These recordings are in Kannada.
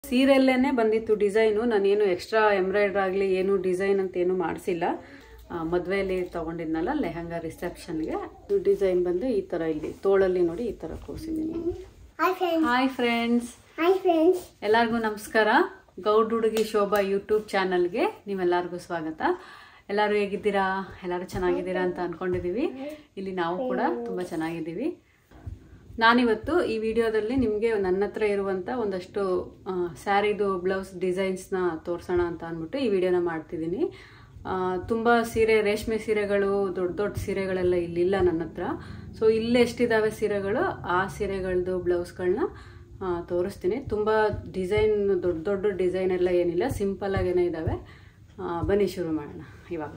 ಸೀರೆಯಲ್ಲೇ ಬಂದಿತ್ತು ಡಿಸೈನು ನಾನೇನು ಎಕ್ಸ್ಟ್ರಾ ಎಂಬ್ರಾಯ್ಡ್ರ್ ಆಗಲಿ ಏನು ಡಿಸೈನ್ ಅಂತ ಏನು ಮಾಡಿಸಿಲ್ಲ ಮದುವೆಯಲ್ಲಿ ತೊಗೊಂಡಿದ್ನಲ್ಲ ಲೆಹಂಗಾ ರಿಸೆಪ್ಷನ್ಗೆ ಡಿಸೈನ್ ಬಂದು ಈ ಥರ ಇಲ್ಲಿ ತೋಳಲ್ಲಿ ನೋಡಿ ಈ ಥರ ಕೂರಿಸಿದ್ದೀನಿ hi friends hi friends hi friends ಎಲ್ಲರಿಗೂ ನಮಸ್ಕಾರ ಗೌಡ್ ಹುಡುಗಿ ಶೋಭಾ ಯೂಟ್ಯೂಬ್ ಚಾನಲ್ಗೆ ನೀವೆಲ್ಲರಿಗೂ ಸ್ವಾಗತ ಎಲ್ಲರೂ ಹೇಗಿದ್ದೀರಾ ಎಲ್ಲರೂ ಚೆನ್ನಾಗಿದ್ದೀರಾ ಅಂತ ಅನ್ಕೊಂಡಿದ್ದೀವಿ ಇಲ್ಲಿ ನಾವು ಕೂಡ ತುಂಬ ಚೆನ್ನಾಗಿದ್ದೀವಿ ನಾನಿವತ್ತು ಈ ವಿಡಿಯೋದಲ್ಲಿ ನಿಮಗೆ ನನ್ನ ಹತ್ರ ಇರುವಂಥ ಒಂದಷ್ಟು ಸ್ಯಾರಿದು ಬ್ಲೌಸ್ ಡಿಸೈನ್ಸ್ನ ತೋರಿಸೋಣ ಅಂತ ಅಂದ್ಬಿಟ್ಟು ಈ ವಿಡಿಯೋನ ಮಾಡ್ತಿದ್ದೀನಿ ಆ, ತುಂಬ ಸೀರೆ ರೇಷ್ಮೆ ಸೀರೆಗಳು ದೊಡ್ಡ ದೊಡ್ಡ ಸೀರೆಗಳೆಲ್ಲ ಇಲ್ಲಿಲ್ಲ ನನ್ನ ಹತ್ರ ಸೊ ಇಲ್ಲಿ ಎಷ್ಟಿದ್ದಾವೆ ಸೀರೆಗಳು ಆ ಸೀರೆಗಳದ್ದು ಬ್ಲೌಸ್ಗಳನ್ನ ತೋರಿಸ್ತೀನಿ ತುಂಬ ಡಿಸೈನ್ ದೊಡ್ಡ ದೊಡ್ಡ ಡಿಸೈನ್ ಎಲ್ಲ ಏನಿಲ್ಲ ಸಿಂಪಲ್ ಆಗೇನೆ ಇದ್ದಾವೆ ಆ, ಬನ್ನಿ ಶುರು ಮಾಡೋಣ ಇವಾಗ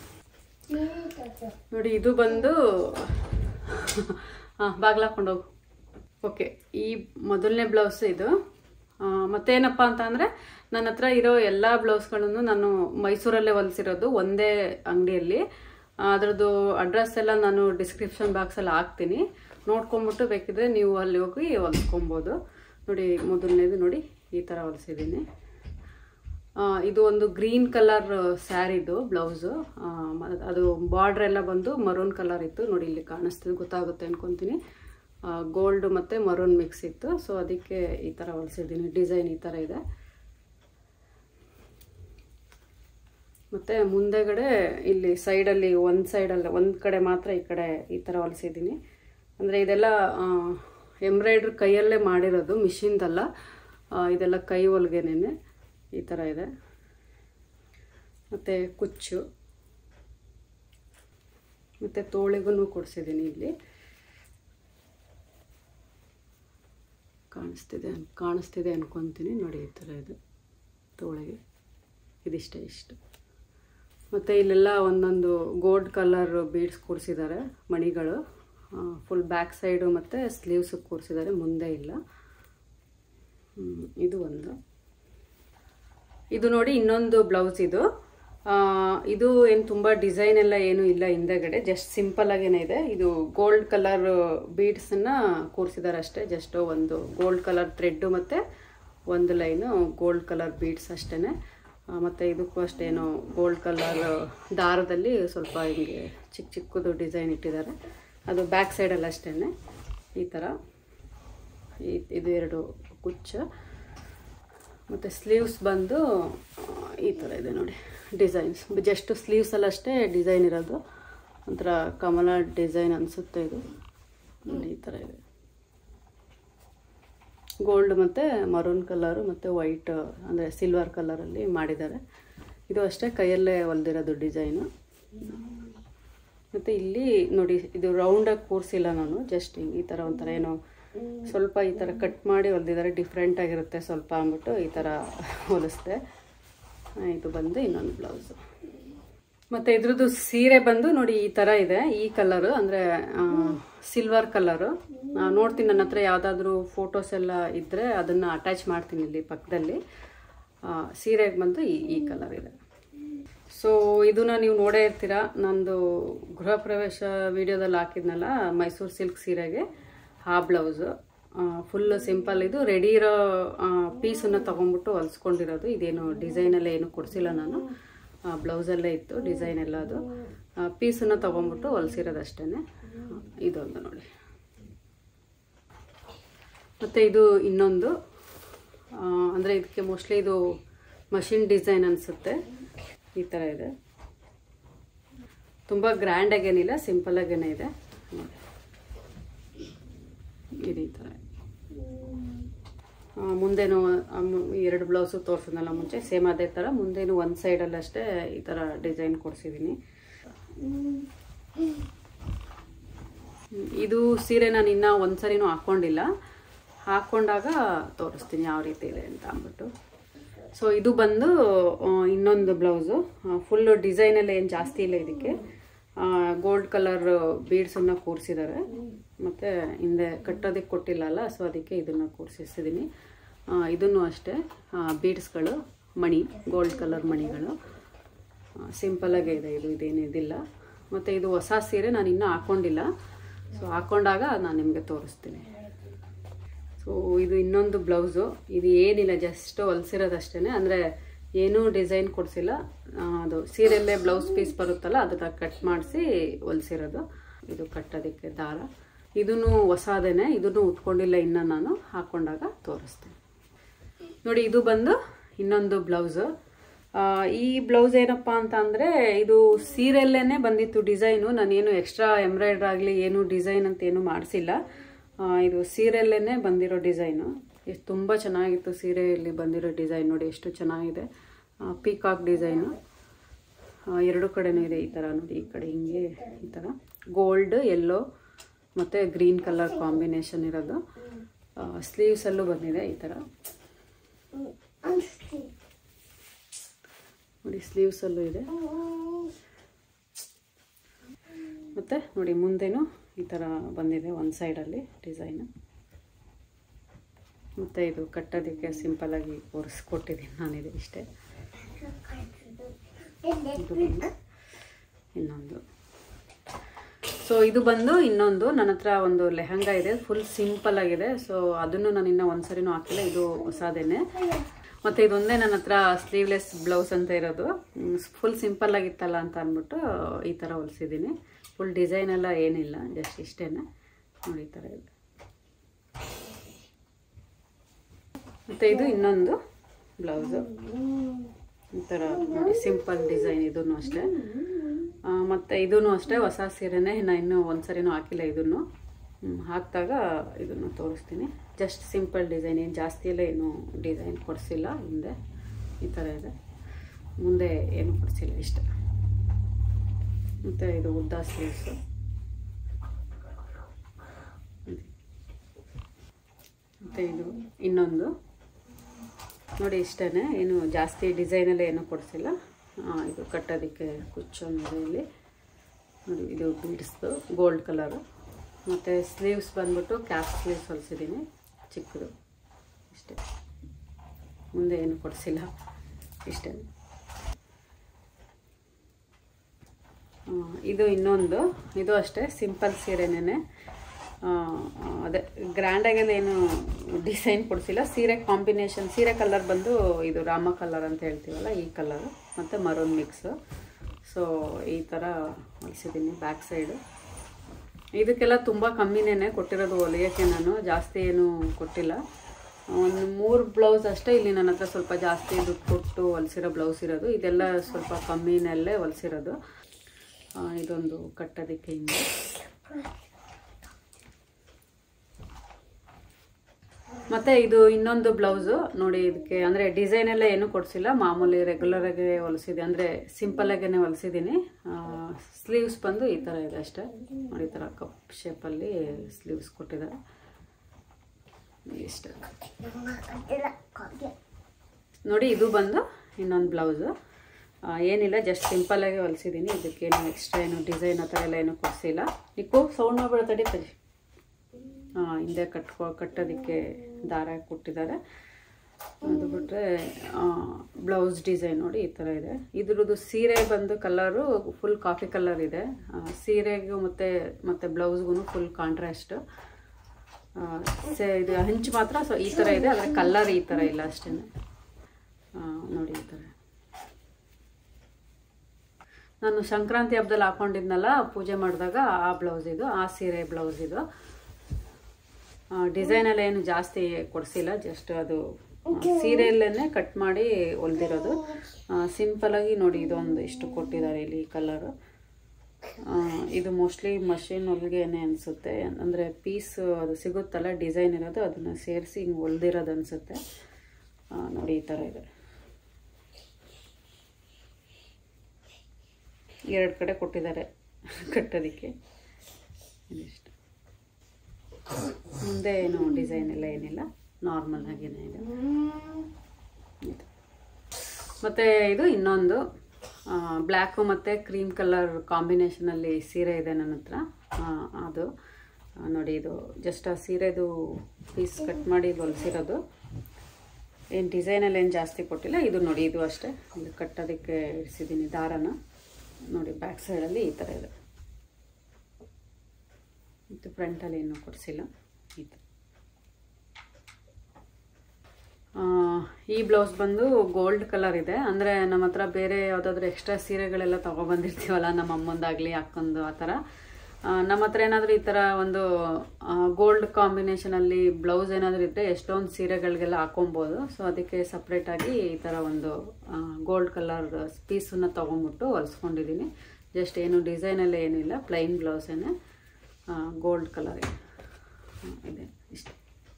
ನೋಡಿ ಇದು ಬಂದು ಹಾಂ ಬಾಗ್ಲಾಕೊಂಡು ಹೋಗು ಓಕೆ ಈ ಮೊದಲನೇ ಬ್ಲೌಸ್ ಇದು ಆ, ಮತ್ತೇನಪ್ಪ ಅಂತ ಅಂದರೆ ನನ್ನ ಹತ್ರ ಇರೋ ಎಲ್ಲ ಬ್ಲೌಸ್ಗಳನ್ನು ನಾನು ಮೈಸೂರಲ್ಲೇ ಹೊಲಿಸಿರೋದು ಒಂದೇ ಅಂಗಡಿಯಲ್ಲಿ ಅದರದ್ದು ಅಡ್ರೆಸ್ ಎಲ್ಲ ನಾನು ಡಿಸ್ಕ್ರಿಪ್ಷನ್ ಬಾಕ್ಸಲ್ಲಿ ಹಾಕ್ತೀನಿ ನೋಡ್ಕೊಂಬಿಟ್ಟು ಬೇಕಿದ್ರೆ ನೀವು ಅಲ್ಲಿ ಹೋಗಿ ಹೊಲಿಸ್ಕೊಬೋದು ನೋಡಿ ಮೊದಲನೇದು ನೋಡಿ ಈ ಥರ ಹೊಲಿಸಿದ್ದೀನಿ ಆ, ಇದು ಒಂದು ಗ್ರೀನ್ ಕಲರ್ ಸ್ಯಾರಿದು ಬ್ಲೌಸು ಅದು ಬಾರ್ಡ್ರ್ ಎಲ್ಲ ಬಂದು ಮರೂನ್ ಕಲರ್ ಇತ್ತು ನೋಡಿ ಇಲ್ಲಿ ಕಾಣಿಸ್ತಿದೆ ಗೊತ್ತಾಗುತ್ತೆ ಅನ್ಕೊತೀನಿ ಗೋಲ್ಡ್ ಮತ್ತು ಮರೂನ್ ಮಿಕ್ಸ್ ಇತ್ತು ಸೊ ಅದಕ್ಕೆ ಈ ಥರ ಹೊಲಿಸಿದ್ದೀನಿ ಡಿಸೈನ್ ಈ ಥರ ಇದೆ ಮತ್ತು ಮುಂದೆಗಡೆ ಇಲ್ಲಿ ಸೈಡಲ್ಲಿ ಒಂದು ಸೈಡಲ್ಲಿ ಒಂದು ಕಡೆ ಮಾತ್ರ ಈ ಕಡೆ ಈ ಥರ ಹೊಲಿಸಿದ್ದೀನಿ ಅಂದರೆ ಇದೆಲ್ಲ ಎಂಬ್ರಾಯ್ಡ್ರಿ ಕೈಯಲ್ಲೇ ಮಾಡಿರೋದು ಮಿಷಿನ್ದಲ್ಲ ಆ, ಇದೆಲ್ಲ ಕೈ ಹೊಲ್ಗೆನೇ ಈ ಥರ ಇದೆ ಮತ್ತು ಕುಚ್ಚು ಮತ್ತು ತೋಳಿಗೂ ಕೊಡಿಸಿದ್ದೀನಿ ಇಲ್ಲಿ ಕಾಣಿಸ್ತಿದೆ ಅನ್ ಕಾಣಿಸ್ತಿದೆ ಅನ್ಕೊತೀನಿ ನೋಡಿ ಈ ಥರ ಇದೆ ತೋಳಿಗೆ ಇದಿಷ್ಟೇ ಇಷ್ಟು ಮತ್ತು ಇಲ್ಲೆಲ್ಲ ಒಂದೊಂದು ಗೋಲ್ಡ್ ಕಲರ್ ಬೀಡ್ಸ್ ಕೂರಿಸಿದ್ದಾರೆ ಮಣಿಗಳು ಫುಲ್ ಬ್ಯಾಕ್ ಸೈಡು ಮತ್ತು ಸ್ಲೀವ್ಸ್ ಕೂರಿಸಿದ್ದಾರೆ ಮುಂದೆ ಇಲ್ಲ ಹ್ಮ್, ಇದು ಒಂದು ಇದು ನೋಡಿ ಇನ್ನೊಂದು ಬ್ಲೌಸ್ ಇದು ಆ, ಇದು ಏನು ತುಂಬ ಡಿಸೈನ್ ಎಲ್ಲ ಏನು ಇಲ್ಲ ಹಿಂದೆಗಡೆ ಜಸ್ಟ್ ಸಿಂಪಲ್ ಆಗೇನೆ ಇದೆ ಇದು ಗೋಲ್ಡ್ ಕಲರ್ ಬೀಡ್ಸನ್ನ ಕೂರಿಸಿದ್ದಾರೆ ಅಷ್ಟೇ ಜಸ್ಟ್ ಒಂದು ಗೋಲ್ಡ್ ಕಲರ್ ಥ್ರೆಡ್ಡು ಮತ್ತು ಒಂದು ಲೈನು ಗೋಲ್ಡ್ ಕಲರ್ ಬೀಡ್ಸ್ ಅಷ್ಟೇ ಮತ್ತು ಇದಕ್ಕೂ ಅಷ್ಟೇನು ಗೋಲ್ಡ್ ಕಲರ್ ದಾರದಲ್ಲಿ ಸ್ವಲ್ಪ ಹಿಂಗೆ ಚಿಕ್ಕ ಚಿಕ್ಕದು ಡಿಸೈನ್ ಇಟ್ಟಿದ್ದಾರೆ ಅದು ಬ್ಯಾಕ್ ಸೈಡಲ್ಲಿ ಅಷ್ಟೇ ಈ ಥರ ಈ ಇದು ಎರಡು ಕುಚ್ಚ ಮತ್ತು ಸ್ಲೀವ್ಸ್ ಬಂದು ಆ, ಈ ಥರ ಇದೆ ನೋಡಿ ಡಿಸೈನ್ಸ್ ಜಸ್ಟ್ ಸ್ಲೀವ್ಸಲ್ಲಿ ಅಷ್ಟೇ ಡಿಸೈನ್ ಇರೋದು ಒಂಥರ ಕಮಲ ಡಿಸೈನ್ ಅನಿಸುತ್ತೆ ಇದು ನೋಡಿ ಈ ಥರ ಇದೆ ಗೋಲ್ಡ್ ಮತ್ತು ಮರೂನ್ ಕಲರು ಮತ್ತು ವೈಟ್ ಅಂದರೆ ಸಿಲ್ವರ್ ಕಲರಲ್ಲಿ ಮಾಡಿದ್ದಾರೆ ಇದು ಅಷ್ಟೇ ಕೈಯಲ್ಲೇ ಹೊಲ್ದಿರೋದು ಡಿಸೈನು ಮತ್ತು ಇಲ್ಲಿ ನೋಡಿ ಇದು ರೌಂಡಾಗಿ ಕೂರಿಸಿಲ್ಲ ನಾನು ಜಸ್ಟ್ ಹಿಂಗೆ ಈ ಥರ ಒಂಥರ ಏನೋ ಸ್ವಲ್ಪ ಈ ಥರ ಕಟ್ ಮಾಡಿ ಹೊಲ್ದಿದ್ದಾರೆ ಡಿಫ್ರೆಂಟ್ ಆಗಿರುತ್ತೆ ಸ್ವಲ್ಪ ಅಂದ್ಬಿಟ್ಟು ಈ ಥರ ಹೊಲಿಸ್ದೆ ಆ, ಇದು ಬಂದು ಇನ್ನೊಂದು ಬ್ಲೌಸು ಮತ್ತು ಇದ್ರದ್ದು ಸೀರೆ ಬಂದು ನೋಡಿ ಈ ಥರ ಇದೆ ಈ ಕಲರು ಅಂದರೆ ಸಿಲ್ವರ್ ಕಲರು ನೋಡ್ತೀನಿ ನನ್ನ ಹತ್ರ ಯಾವುದಾದ್ರೂ ಫೋಟೋಸ್ ಎಲ್ಲ ಇದ್ದರೆ ಅದನ್ನು ಅಟ್ಯಾಚ್ ಮಾಡ್ತೀನಿ ಇಲ್ಲಿ ಪಕ್ಕದಲ್ಲಿ ಆ, ಸೀರೆಗೆ ಬಂದು ಈ ಈ ಕಲರ್ ಇದೆ ಸೊ ಇದನ್ನ ನೀವು ನೋಡೇ ಇರ್ತೀರಾ ನಂದು ಗೃಹ ಪ್ರವೇಶ ವಿಡಿಯೋದಲ್ಲಿ ಹಾಕಿದ್ನಲ್ಲ ಮೈಸೂರು ಸಿಲ್ಕ್ ಸೀರೆಗೆ ಆ ಬ್ಲೌಸು ಫುಲ್ ಸಿಂಪಲ್ ಇದು ರೆಡಿ ಇರೋ ಪೀಸನ್ನು ತೊಗೊಂಡ್ಬಿಟ್ಟು ಹೊಲ್ಸ್ಕೊಂಡಿರೋದು ಇದೇನು ಡಿಸೈನೆಲ್ಲ ಏನು ಕೊಡಿಸಿಲ್ಲ ನಾನು ಬ್ಲೌಸಲ್ಲೇ ಇತ್ತು ಡಿಸೈನ್ ಎಲ್ಲ ಅದು ಪೀಸನ್ನು ತೊಗೊಂಡ್ಬಿಟ್ಟು ಹೊಲ್ಸಿರೋದಷ್ಟೇ ಇದೊಂದು ನೋಡಿ ಮತ್ತು ಇದು ಇನ್ನೊಂದು ಅಂದರೆ ಇದಕ್ಕೆ ಮೋಸ್ಟ್ಲಿ ಇದು ಮಷಿನ್ ಡಿಸೈನ್ ಅನಿಸುತ್ತೆ ಈ ಥರ ಇದೆ ತುಂಬ ಗ್ರ್ಯಾಂಡಾಗೇನಿಲ್ಲ ಸಿಂಪಲಾಗೇನೆ ಇದೆ ನೋಡಿ. ಇದು ಈ ಥರ ಆ, ಮುಂದೆನೂ ಆ, ಮು- ಈ ಎರಡು ಬ್ಲೌಸು ತೋರಿಸಿದ್ನಲ್ಲ ಮುಂಚೆ ಸೇಮ್ ಅದೇ ಥರ ಮುಂದೇನು ಒಂದು ಸೈಡಲ್ಲಿ ಅಷ್ಟೇ ಈ ಥರ ಡಿಸೈನ್ ಕೊಡಿಸಿದ್ದೀನಿ ಇದು ಸೀರೆ ನಾನು ಇನ್ನೂ ಒಂದು ಸರಿನೂ ಹಾಕ್ಕೊಂಡಿಲ್ಲ ಹಾಕ್ಕೊಂಡಾಗ ತೋರಿಸ್ತೀನಿ ಯಾವ ರೀತಿ ಇದೆ ಅಂತ ಅಂದ್ಬಿಟ್ಟು ಸೊ ಇದು ಬಂದು ಆ, ಇನ್ನೊಂದು ಬ್ಲೌಸು ಫುಲ್ಲು ಡಿಸೈನೆಲ್ಲ ಏನು ಜಾಸ್ತಿ ಇಲ್ಲ ಇದಕ್ಕೆ ಗೋಲ್ಡ್ ಕಲರ್ ಬೀಡ್ಸನ್ನು ಕೂರಿಸಿದ್ದಾರೆ ಮತ್ತು ಹಿಂದೆ ಕಟ್ಟೋದಕ್ಕೆ ಕೊಟ್ಟಿಲ್ಲಲ್ಲ ಸೊ ಅದಕ್ಕೆ ಇದನ್ನು ಕೂರಿಸಿದ್ದೀನಿ ಇದನ್ನು ಅಷ್ಟೇ ಬೀಡ್ಸ್ಗಳು ಮಣಿ ಗೋಲ್ಡ್ ಕಲರ್ ಮಣಿಗಳು ಸಿಂಪಲಾಗೇ ಇದೆ ಇದು ಇದೇನು ಇದಿಲ್ಲ ಮತ್ತು ಇದು ಹೊಸ ಸೀರೆ ನಾನು ಇನ್ನೂ ಹಾಕ್ಕೊಂಡಿಲ್ಲ ಸೊ ಹಾಕ್ಕೊಂಡಾಗ ನಾನು ನಿಮಗೆ ತೋರಿಸ್ತೀನಿ ಸೊ ಸೊ ಇದು ಇನ್ನೊಂದು ಬ್ಲೌಸು ಇದು ಏನಿಲ್ಲ ಜಸ್ಟ್ ಹೊಲ್ಸಿರೋದಷ್ಟೇ ಅಂದರೆ ಏನೂ ಡಿಸೈನ್ ಕೊಡಿಸಿಲ್ಲ ಅದು ಸೀರೆಯಲ್ಲೇ ಬ್ಲೌಸ್ ಪೀಸ್ ಬರುತ್ತಲ್ಲ ಅದನ್ನ ಕಟ್ ಮಾಡಿಸಿ ಹೊಲ್ಸಿರೋದು ಇದು ಕಟ್ಟೋದಕ್ಕೆ ದಾರ ಇದನ್ನು ಹೊಸದೇನೆ ಇದನ್ನು ಉಟ್ಕೊಂಡಿಲ್ಲ ಇನ್ನು ನಾನು ಹಾಕೊಂಡಾಗ ತೋರಿಸ್ತೀನಿ ನೋಡಿ ಇದು ಬಂದು ಇನ್ನೊಂದು ಬ್ಲೌಸು ಈ ಬ್ಲೌಸ್ ಏನಪ್ಪ ಅಂತ ಅಂದರೆ ಇದು ಸೀರೆಯಲ್ಲೇ ಬಂದಿತ್ತು ಡಿಸೈನು ನಾನೇನು ಎಕ್ಸ್ಟ್ರಾ ಎಂಬ್ರಾಯ್ಡ್ರ್ ಆಗಲಿ ಏನು ಡಿಸೈನ್ ಅಂತ ಏನು ಮಾಡಿಸಿಲ್ಲ ಇದು ಸೀರೆಯಲ್ಲೇ ಬಂದಿರೋ ಡಿಸೈನು ಎಷ್ಟು ತುಂಬ ಚೆನ್ನಾಗಿತ್ತು ಸೀರೆಯಲ್ಲಿ ಬಂದಿರೋ ಡಿಸೈನ್ ನೋಡಿ ಎಷ್ಟು ಚೆನ್ನಾಗಿದೆ ಪೀಕಾಕ್ ಡಿಸೈನು ಎರಡು ಕಡೆನೂ ಇದೆ ಈ ಥರ ನೋಡಿ ಈ ಕಡೆ ಹಿಂಗೆ ಈ ಥರ ಗೋಲ್ಡ್ ಯೆಲ್ಲೋ ಮತ್ತು ಗ್ರೀನ್ ಕಲರ್ ಕಾಂಬಿನೇಷನ್ ಇರೋದು ಸ್ಲೀವ್ಸಲ್ಲೂ ಬಂದಿದೆ ಈ ಥರ ನೋಡಿ ಸ್ಲೀವ್ಸಲ್ಲೂ ಇದೆ ಮತ್ತು ನೋಡಿ ಮುಂದೆನೂ ಈ ಥರ ಬಂದಿದೆ ಒಂದು ಸೈಡಲ್ಲಿ ಡಿಸೈನು ಮತ್ತು ಇದು ಕಟ್ಟೋದಕ್ಕೆ ಸಿಂಪಲಾಗಿ ಒರೆಸ್ಕೊಟ್ಟಿದ್ದೀನಿ ನಾನಿದೆ ಇಷ್ಟೇ ಇದು ಬಂದು ಇನ್ನೊಂದು ಸೊ ಇದು ಬಂದು ಇನ್ನೊಂದು ನನ್ನ ಹತ್ರ ಒಂದು ಲೆಹಂಗಾ ಇದೆ ಫುಲ್ ಸಿಂಪಲ್ ಆಗಿದೆ ಸೊ ಅದನ್ನು ನಾನು ಇನ್ನೂ ಒಂದ್ಸರಿನೂ ಹಾಕಿಲ್ಲ ಇದು ಹೊಸದೇನೆ ಮತ್ತು ಇದೊಂದೇ ನನ್ನ ಹತ್ರ ಸ್ಲೀವ್ಲೆಸ್ ಬ್ಲೌಸ್ ಅಂತ ಇರೋದು ಫುಲ್ ಸಿಂಪಲ್ ಆಗಿತ್ತಲ್ಲ ಅಂತ ಅಂದ್ಬಿಟ್ಟು ಈ ಥರ ಹೊಲಿಸಿದ್ದೀನಿ ಫುಲ್ ಡಿಸೈನ್ ಎಲ್ಲ ಏನಿಲ್ಲ ಜಸ್ಟ್ ಇಷ್ಟೇ ನೋಡಿ ಈ ಥರ ಇದೆ ಮತ್ತು ಇದು ಇನ್ನೊಂದು ಬ್ಲೌಸು ಈ ಥರ ನೋಡಿ ಸಿಂಪಲ್ ಡಿಸೈನ್ ಇದೂ ಅಷ್ಟೇ ಮತ್ತು ಇದೂ ಅಷ್ಟೇ ಹೊಸ ಸೀರೆನೇ ನಾನು ಇನ್ನೂ ಒಂದು ಸರಿನೂ ಹಾಕಿಲ್ಲ ಇದನ್ನು ಹಾಕಿದಾಗ ಇದನ್ನು ತೋರಿಸ್ತೀನಿ ಜಸ್ಟ್ ಸಿಂಪಲ್ ಡಿಸೈನ್ ಏನು ಜಾಸ್ತಿ ಎಲ್ಲ ಏನು ಡಿಸೈನ್ ಕೊಡಿಸಿಲ್ಲ ಹಿಂದೆ ಈ ಥರ ಇದೆ ಮುಂದೆ ಏನು ಕೊಡಿಸಿಲ್ಲ ಇಷ್ಟ ಮತ್ತು ಇದು ಉದ್ದ ಸ್ಲೀವ್ಸು ಮತ್ತು ಇದು ಇನ್ನೊಂದು ನೋಡಿ ಇಷ್ಟೇ ಏನು ಜಾಸ್ತಿ ಡಿಸೈನೆಲ್ಲ ಏನೂ ಕೊಡಿಸಿಲ್ಲ ಇದು ಕಟ್ಟೋದಕ್ಕೆ ಕುಚ್ಚೊಂದಿದೆ ಇಲ್ಲಿ ನೋಡಿ ಇದು ಬೀಡ್ಸ್ದು ಗೋಲ್ಡ್ ಕಲರು ಮತ್ತು ಸ್ಲೀವ್ಸ್ ಬಂದ್ಬಿಟ್ಟು ಕ್ಯಾಪ್ ಸ್ಲೀವ್ಸ್ ಹೊಲಿಸಿದ್ದೀನಿ ಚಿಕ್ಕದು ಇಷ್ಟೇ ಮುಂದೆ ಏನು ಕೊಡಿಸಿಲ್ಲ ಇಷ್ಟೇ ಇದು ಇನ್ನೊಂದು ಇದು ಅಷ್ಟೇ ಸಿಂಪಲ್ ಸೀರೆನೇ ಅದೇ ಗ್ರ್ಯಾಂಡಾಗೆಲ್ಲ ಏನು ಡಿಸೈನ್ ಕೊಡಿಸಿಲ್ಲ ಸೀರೆ ಕಾಂಬಿನೇಷನ್ ಸೀರೆ ಕಲರ್ ಬಂದು ಇದು ರಾಮ ಕಲರ್ ಅಂತ ಹೇಳ್ತೀವಲ್ಲ ಈ ಕಲರು ಮತ್ತು ಮರೂನ್ ಮಿಕ್ಸು ಸೊ ಈ ಥರ ಹೊಲಿಸಿದ್ದೀನಿ ಬ್ಯಾಕ್ ಸೈಡು ಇದಕ್ಕೆಲ್ಲ ತುಂಬ ಕಮ್ಮಿನೇ ಕೊಟ್ಟಿರೋದು ಹೊಲಿಯೋಕ್ಕೆ ನಾನು ಜಾಸ್ತಿ ಏನು ಕೊಟ್ಟಿಲ್ಲ ಒಂದು ಮೂರು ಬ್ಲೌಸ್ ಅಷ್ಟೇ ಇಲ್ಲಿ ನನ್ನ ಹತ್ರ ಸ್ವಲ್ಪ ಜಾಸ್ತಿ ದುಡ್ಡು ಕೊಟ್ಟು ಹೊಲಿಸಿರೋ ಬ್ಲೌಸ್ ಇರೋದು ಇದೆಲ್ಲ ಸ್ವಲ್ಪ ಕಮ್ಮಿನಲ್ಲೇ ಹೊಲಿಸಿರೋದು ಇದೊಂದು ಕಟ್ಟೋದಕ್ಕೆ ಹಿಂಗೆ ಮತ್ತು ಇದು ಇನ್ನೊಂದು ಬ್ಲೌಸು ನೋಡಿ ಇದಕ್ಕೆ ಅಂದರೆ ಡಿಸೈನ್ ಎಲ್ಲ ಏನೂ ಕೊಡಿಸಿಲ್ಲ ಮಾಮೂಲಿ ರೆಗ್ಯುಲರಾಗಿ ಹೊಲಿಸಿದೆ ಅಂದರೆ ಸಿಂಪಲ್ಲಾಗೇ ಹೊಲಿಸಿದ್ದೀನಿ ಸ್ಲೀವ್ಸ್ ಬಂದು ಈ ಥರ ಇದೆ ಅಷ್ಟೇ ನೋಡಿ ಈ ಥರ ಕಪ್ ಶೇಪಲ್ಲಿ ಸ್ಲೀವ್ಸ್ ಕೊಟ್ಟಿದ್ದಾರೆ ಇಷ್ಟ ನೋಡಿ ಇದು ಬಂದು ಇನ್ನೊಂದು ಬ್ಲೌಸು ಏನಿಲ್ಲ ಜಸ್ಟ್ ಸಿಂಪಲ್ಲಾಗಿ ಹೊಲಿಸಿದ್ದೀನಿ ಇದಕ್ಕೇನು ಎಕ್ಸ್ಟ್ರಾ ಏನು ಡಿಸೈನ್ ಆ ಥರ ಎಲ್ಲ ಏನೂ ಕೊಡಿಸಿಲ್ಲ ನಿಕ್ಕು ಸೌಂಡ್ ಮಾಡ್ಬೇಡ ತಡಿ ತಡಿ ಹಿಂದೆ ಕಟ್ಕೊ ಕಟ್ಟೋದಕ್ಕೆ ದಾರ ಕೊಟ್ಟಿದ್ದಾರೆ ಅದು ಬಿಟ್ಟರೆ ಬ್ಲೌಸ್ ಡಿಸೈನ್ ನೋಡಿ ಈ ಥರ ಇದೆ ಇದ್ರದ್ದು ಸೀರೆ ಬಂದು ಕಲರು ಫುಲ್ ಕಾಫಿ ಕಲರ್ ಇದೆ ಸೀರೆಗೂ ಮತ್ತು ಮತ್ತು ಬ್ಲೌಸ್ಗೂ ಫುಲ್ ಕಾಂಟ್ರಾಸ್ಟ್ ಇದು ಹಂಚು ಮಾತ್ರ ಸೊ ಈ ಥರ ಇದೆ ಆದರೆ ಕಲರ್ ಈ ಥರ ಇಲ್ಲ ಅಷ್ಟೇ ನೋಡಿ ಈ ಥರ ನಾನು ಸಂಕ್ರಾಂತಿ ಹಬ್ಬದಲ್ಲಿ ಹಾಕೊಂಡಿದ್ನಲ್ಲ ಪೂಜೆ ಮಾಡಿದಾಗ ಆ ಬ್ಲೌಸ್ ಇದು ಆ ಸೀರೆ ಬ್ಲೌಸ್ ಇದು ಡಿಸೈನ್ ಎಲ್ಲ ಏನು ಜಾಸ್ತಿ ಕೊಡಿಸಿಲ್ಲ ಜಸ್ಟ್ ಅದು ಸೀರೆಯಲ್ಲೇ ಕಟ್ ಮಾಡಿ ಹೊಲ್ದಿರೋದು ಸಿಂಪಲಾಗಿ ನೋಡಿ ಇದೊಂದು ಇಷ್ಟು ಕೊಟ್ಟಿದ್ದಾರೆ ಇಲ್ಲಿ ಕಲರು ಇದು ಮೋಸ್ಟ್ಲಿ ಮಷಿನ್ ಹೊಲಿಗೆನೆ ಅನಿಸುತ್ತೆ ಅಂದರೆ ಪೀಸ್ ಅದು ಸಿಗುತ್ತಲ್ಲ ಡಿಸೈನ್ ಇರೋದು ಅದನ್ನು ಸೇರಿಸಿ ಹಿಂಗೆ ಹೊಲ್ದಿರೋದು ಅನಿಸುತ್ತೆ ನೋಡಿ ಈ ಥರ ಇದೆ ಎರಡು ಕಡೆ ಕೊಟ್ಟಿದ್ದಾರೆ ಕಟ್ಟೋದಕ್ಕೆ ಇದಿಷ್ಟು ಮುಂದೆ ಏನು ಡಿಸೈನ್ ಎಲ್ಲ ಏನಿಲ್ಲ ನಾರ್ಮಲ್ ಆಗೇನೆ ಇದೆ ಇದು ಮತ್ತು ಇದು ಇನ್ನೊಂದು ಬ್ಲ್ಯಾಕು ಮತ್ತು ಕ್ರೀಮ್ ಕಲರ್ ಕಾಂಬಿನೇಷನಲ್ಲಿ ಸೀರೆ ಇದೆ ನನ್ನ ಹತ್ರ ಅದು ನೋಡಿ ಇದು ಜಸ್ಟ್ ಆ ಸೀರೆದು ಪೀಸ್ ಕಟ್ ಮಾಡಿ ಹೊಲಿಸಿರೋದು ಏನು ಡಿಸೈನಲ್ಲಿ ಏನು ಜಾಸ್ತಿ ಕೊಟ್ಟಿಲ್ಲ ಇದು ನೋಡಿ ಇದು ಅಷ್ಟೇ ಇದು ಕಟ್ಟೋದಕ್ಕೆ ಇಡಿಸಿದ್ದೀನಿ ದಾರನ ನೋಡಿ ಬ್ಯಾಕ್ ಸೈಡಲ್ಲಿ ಈ ಥರ ಇದೆ ಮತ್ತು ಫ್ರಂಟಲ್ಲಿ ಏನೂ ಕೊಡಿಸಿಲ್ಲ ಈ ಥರ ಆ, ಈ ಬ್ಲೌಸ್ ಬಂದು ಗೋಲ್ಡ್ ಕಲರ್ ಇದೆ ಅಂದರೆ ನಮ್ಮ ಹತ್ರ ಬೇರೆ ಯಾವುದಾದ್ರೂ ಎಕ್ಸ್ಟ್ರಾ ಸೀರೆಗಳೆಲ್ಲ ತೊಗೊಬಂದಿರ್ತೀವಲ್ಲ ನಮ್ಮ ಅಮ್ಮಂದಾಗಲಿ ಅಕ್ಕಂದು ಆ ಥರ ಆ, ನಮ್ಮ ಹತ್ರ ಏನಾದರೂ ಈ ಥರ ಒಂದು ಗೋಲ್ಡ್ ಕಾಂಬಿನೇಷನಲ್ಲಿ ಬ್ಲೌಸ್ ಏನಾದರೂ ಇದ್ದರೆ ಎಷ್ಟೊಂದು ಸೀರೆಗಳಿಗೆಲ್ಲ ಹಾಕೊಬೋದು ಸೊ ಅದಕ್ಕೆ ಸಪ್ರೇಟಾಗಿ ಈ ಥರ ಒಂದು ಗೋಲ್ಡ್ ಕಲರ್ ಪೀಸನ್ನು ತೊಗೊಂಬಿಟ್ಟು ಹೊಲಿಸ್ಕೊಂಡಿದ್ದೀನಿ ಜಸ್ಟ್ ಏನು ಡಿಸೈನೆಲ್ಲ ಏನಿಲ್ಲ ಪ್ಲೈನ್ ಬ್ಲೌಸೇನೆ ಗೋಲ್ಡ್ ಕಲರ್ ಇದೆ ಇಷ್ಟು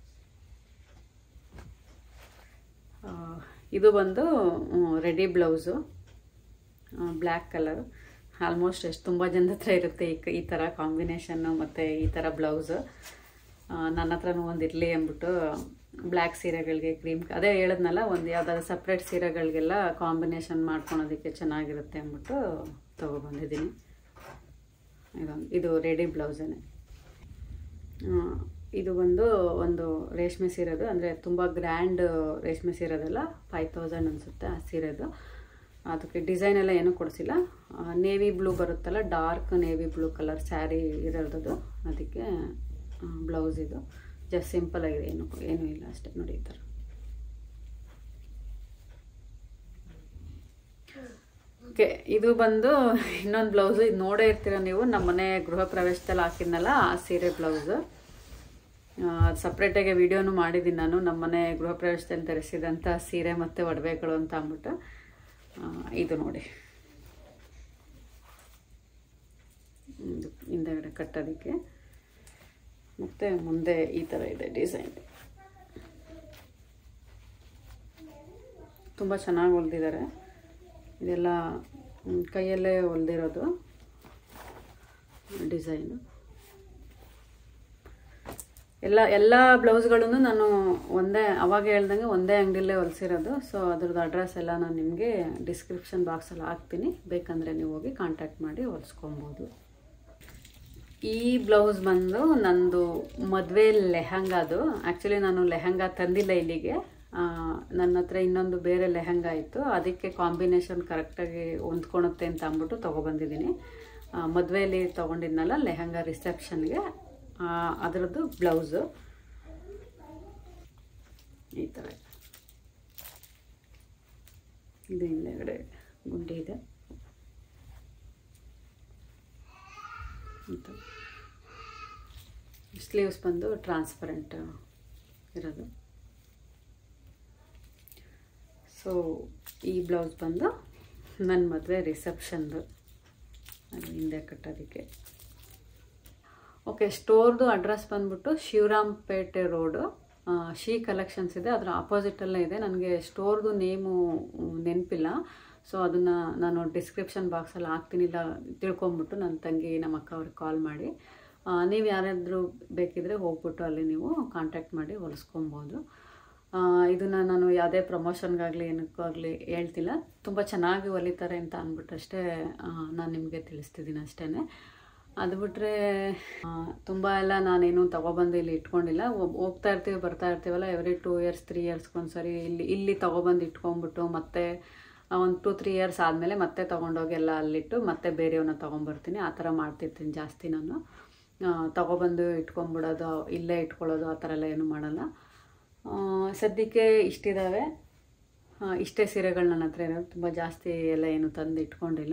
ಆ, ಇದು ಬಂದು ready blouse black colour almost ಎಷ್ಟು ತುಂಬ ಜನದ ಹತ್ರ ಇರುತ್ತೆ ಈ ಕ- ಈ ಥರ ಕಾಂಬಿನೇಷನ್ನು ಮತ್ತು ಈ ಥರ ಬ್ಲೌಸು ನನ್ನ ಹತ್ರನೂ ಒಂದು ಇರಲಿ ಅಂದ್ಬಿಟ್ಟು ಬ್ಲ್ಯಾಕ್ ಸೀರೆಗಳಿಗೆ ಕ್ರೀಮ್ ಅದೇ ಹೇಳಿದ್ನಲ್ಲ ಒಂದು ಯಾವುದಾದ್ರು ಸಪ್ರೇಟ್ ಸೀರೆಗಳಿಗೆಲ್ಲ ಕಾಂಬಿನೇಷನ್ ಮಾಡ್ಕೊಳೋದಕ್ಕೆ ಚೆನ್ನಾಗಿರುತ್ತೆ ಅಂದ್ಬಿಟ್ಟು ತೊಗೊಬಂದಿದ್ದೀನಿ ಇದೊಂದು ಇದು ರೆಡಿ ಬ್ಲೌಸೇನೆ ಆ, ಇದು ಬಂದು ಒಂದು ರೇಷ್ಮೆ ಸೀರೆದು ಅಂದರೆ ತುಂಬ ಗ್ರ್ಯಾಂಡ್ ರೇಷ್ಮೆ ಸೀರೆದಲ್ಲ ಫೈವ್ ತೌಸಂಡ್ ಅನಿಸುತ್ತೆ ಆ ಸೀರೆದು ಅದಕ್ಕೆ ಡಿಸೈನ್ ಎಲ್ಲ ಏನೂ ಕೊಡಿಸಿಲ್ಲ ನೇವಿ ಬ್ಲೂ ಬರುತ್ತಲ್ಲ dark navy blue colour sari ಇರೋದು ಅದಕ್ಕೆ ಬ್ಲೌಸ್ ಇದು ಜಸ್ಟ್ ಸಿಂಪಲ್ ಆಗಿದೆ ಏನು ಏನೂ ಇಲ್ಲ ಅಷ್ಟೇ ನೋಡಿ ಈ ಥರ ಓಕೆ ಇದು ಬಂದು ಇನ್ನೊಂದು ಬ್ಲೌಸು ಇದು ನೋಡೇ ಇರ್ತೀರ ನೀವು ನಮ್ಮ ಮನೆ ಗೃಹ ಪ್ರವೇಶದಲ್ಲಿ ಹಾಕಿದ್ನಲ್ಲ ಆ ಸೀರೆ ಬ್ಲೌಸು ಸಪ್ರೇಟಾಗಿ ವಿಡಿಯೋನು ಮಾಡಿದ್ದೀನಿ ನಾನು ನಮ್ಮ ಮನೆ ಗೃಹ ಪ್ರವೇಶದಲ್ಲಿ ಧರಿಸಿದಂಥ ಸೀರೆ ಮತ್ತು ಒಡವೆಗಳು ಅಂತ ಅಂದ್ಬಿಟ್ಟು ಆ, ಇದು ನೋಡಿ ಇದು ಹಿಂದಗಡೆ ಕಟ್ಟೋದಕ್ಕೆ ಮತ್ತು ಮುಂದೆ ಈ ಥರ ಇದೆ ಡಿಸೈನ್ ತುಂಬ ಚೆನ್ನಾಗಿ ಹೊಲ್ದಿದ್ದಾರೆ ಇದೆಲ್ಲ ಮ್, ಕೈಯಲ್ಲೇ ಹೊಲ್ದಿರೋದು ಡಿಸೈನು ಎಲ್ಲ ಎಲ್ಲ ಬ್ಲೌಸ್ಗಳನ್ನು ನಾನು ಒಂದೇ ಅವಾಗ ಹೇಳ್ದಂಗೆ ಒಂದೇ ಅಂಗಡಿಲೇ ಹೊಲಿಸಿರೋದು ಸೊ ಅದ್ರದ್ದು ಅಡ್ರೆಸ್ ಎಲ್ಲ ನಾನು ನಿಮಗೆ ಡಿಸ್ಕ್ರಿಪ್ಷನ್ ಬಾಕ್ಸಲ್ಲಿ ಹಾಕ್ತೀನಿ ಬೇಕಂದರೆ ನೀವು ಹೋಗಿ ಕಾಂಟ್ಯಾಕ್ಟ್ ಮಾಡಿ ಹೊಲಿಸ್ಕೊಬೋದು ಈ ಬ್ಲೌಸ್ ಬಂದು ನಂದು ಮದುವೆ ಲೆಹಂಗಾದು ಆ್ಯಕ್ಚುಲಿ ನಾನು ಲೆಹಂಗಾ ತಂದಿಲ್ಲ ಇಲ್ಲಿಗೆ ಆ, ನನ್ನ ಹತ್ರ ಇನ್ನೊಂದು ಬೇರೆ ಲೆಹಂಗಾ ಇತ್ತು ಅದಕ್ಕೆ ಕಾಂಬಿನೇಷನ್ ಕರೆಕ್ಟಾಗಿ ಹೊಂದ್ಕೊಳುತ್ತೆ ಅಂತ ಅಂದ್ಬಿಟ್ಟು ತೊಗೊಬಂದಿದ್ದೀನಿ ಮದುವೆಯಲ್ಲಿ ತೊಗೊಂಡಿದ್ನಲ್ಲ ಲೆಹಂಗಾ ರಿಸೆಪ್ಷನ್ಗೆ ಅದರದ್ದು ಬ್ಲೌಸು ಈ ಥರ ಇದು ಹಿಂದೆಗಡೆ ಗುಂಡಿ ಇದೆ ಅಂತ ಸ್ಲೀವ್ಸ್ ಬಂದು ಟ್ರಾನ್ಸ್ಪರೆಂಟ್ ಇರೋದು ಸೊ ಈ ಬ್ಲೌಸ್ ಬಂದು ನನ್ನ ಮದುವೆ ರಿಸೆಪ್ಷನ್ದು ಅದು ಹಿಂದೆ ಕಟ್ಟೋದಕ್ಕೆ ಓಕೆ ಸ್ಟೋರ್ದು ಅಡ್ರೆಸ್ ಬಂದ್ಬಿಟ್ಟು ಶಿವರಾಂಪೇಟೆ ರೋಡು ಶಿ ಕಲೆಕ್ಷನ್ಸ್ ಇದೆ ಅದರ ಆಪೋಸಿಟಲ್ಲೇ ಇದೆ ನನಗೆ ಸ್ಟೋರ್ದು ನೇಮು ನೆನಪಿಲ್ಲ ಸೊ ಅದನ್ನು ನಾನು ಡಿಸ್ಕ್ರಿಪ್ಷನ್ ಬಾಕ್ಸಲ್ಲಿ ಹಾಕ್ತೀನಿ ಇಲ್ಲ ತಿಳ್ಕೊಂಬಿಟ್ಟು ನನ್ನ ತಂಗಿ ನಮ್ಮ ಅಕ್ಕ ಅವ್ರಿಗೆ ಕಾಲ್ ಮಾಡಿ ನೀವು ಯಾರಾದರೂ ಬೇಕಿದ್ರೆ ಹೋಗ್ಬಿಟ್ಟು ಅಲ್ಲಿ ನೀವು ಕಾಂಟ್ಯಾಕ್ಟ್ ಮಾಡಿ ಹೊಲಿಸ್ಕೊಬೋದು ಇದನ್ನು ನಾನು ಯಾವುದೇ ಪ್ರಮೋಷನ್ಗಾಗಲಿ ಏನಕ್ಕಾಗಲಿ ಹೇಳ್ತಿಲ್ಲ ತುಂಬ ಚೆನ್ನಾಗಿ ಹೊಲಿತಾರೆ ಅಂತ ಅಂದ್ಬಿಟ್ಟು ಅಷ್ಟೇ ನಾನು ನಿಮಗೆ ತಿಳಿಸ್ತಿದ್ದೀನಿ ಅಷ್ಟೇ ಅದು ಬಿಟ್ಟರೆ ತುಂಬ ಎಲ್ಲ ನಾನೇನು ತೊಗೊಬಂದು ಇಲ್ಲಿ ಇಟ್ಕೊಂಡಿಲ್ಲ ಒಬ್- ಹೋಗ್ತಾ ಇರ್ತೀವಿ ಬರ್ತಾ ಇರ್ತೀವಲ್ಲ ಎವ್ರಿ ಟೂ ಇಯರ್ಸ್ ತ್ರೀ ಇಯರ್ಸ್ಗೊಂದ್ಸರಿ ಇಲ್ಲಿ ಇಲ್ಲಿ ತೊಗೊಬಂದು ಇಟ್ಕೊಂಡ್ಬಿಟ್ಟು ಮತ್ತೆ ಒಂದು ಟೂ ತ್ರೀ ಇಯರ್ಸ್ ಆದಮೇಲೆ ಮತ್ತೆ ತೊಗೊಂಡೋಗಿ ಎಲ್ಲ ಅಲ್ಲಿಟ್ಟು ಮತ್ತೆ ಬೇರೆಯವನ್ನ ತೊಗೊಂಬರ್ತೀನಿ ಆ ಥರ ಮಾಡ್ತಿರ್ತೀನಿ ಜಾಸ್ತಿ ನಾನು ಆ, ತೊಗೊಬಂದು ಇಟ್ಕೊಂಬಿಡೋದು ಇಲ್ಲೇ ಇಟ್ಕೊಳ್ಳೋದು ಆ ಥರ ಎಲ್ಲ ಏನು ಮಾಡಲ್ಲ ಆ, ಸದ್ಯಕ್ಕೆ ಇಷ್ಟಿದ್ದಾವೆ ಆ, ಇಷ್ಟೇ ಸೀರೆಗಳು ನನ್ನ ಹತ್ರ ಇರೋದು ತುಂಬ ಜಾಸ್ತಿ ಎಲ್ಲ ಏನು ತಂದು ಇಟ್ಕೊಂಡಿಲ್ಲ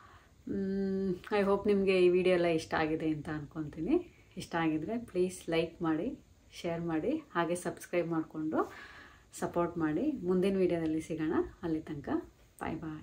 ಐ ಹೋಪ್ ನಿಮಗೆ ಈ ವಿಡಿಯೋ ಎಲ್ಲ ಇಷ್ಟ ಆಗಿದೆ ಅಂತ ಅಂದ್ಕೊತೀನಿ ಇಷ್ಟ ಆಗಿದರೆ ಪ್ಲೀಸ್ ಲೈಕ್ ಮಾಡಿ ಶೇರ್ ಮಾಡಿ ಹಾಗೆ ಸಬ್ಸ್ಕ್ರೈಬ್ ಮಾಡಿಕೊಂಡು ಸಪೋರ್ಟ್ ಮಾಡಿ ಮುಂದಿನ ವಿಡಿಯೋದಲ್ಲಿ ಸಿಗೋಣ ಅಲ್ಲಿ ತನಕ ಬಾಯ್ ಬಾಯ್